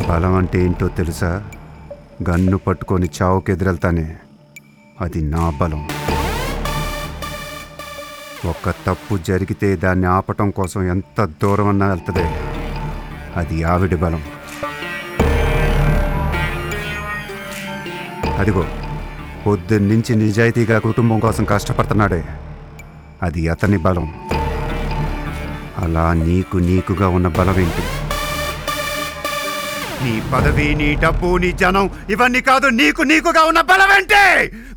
బలం అంటే ఏంటో తెలుసా గన్ను పట్టుకొని చావుకి ఎదురెళ్తానే అది నా బలం ఒక్క తప్పు జరిగితే దాన్ని ఆపటం కోసం ఎంత దూరం అన్నా వెళ్తుంది అది ఆవిడ బలం అదిగో పొద్దున్నుంచి నిజాయితీగా కుటుంబం కోసం కష్టపడుతున్నాడే అది అతని బలం అలా నీకు నీకుగా ఉన్న బలం ఏంటి నీ పదవి నీ డబ్బు నీ జనం ఇవన్నీ కాదు నీకు నీకుగా ఉన్న బలం ఏంటి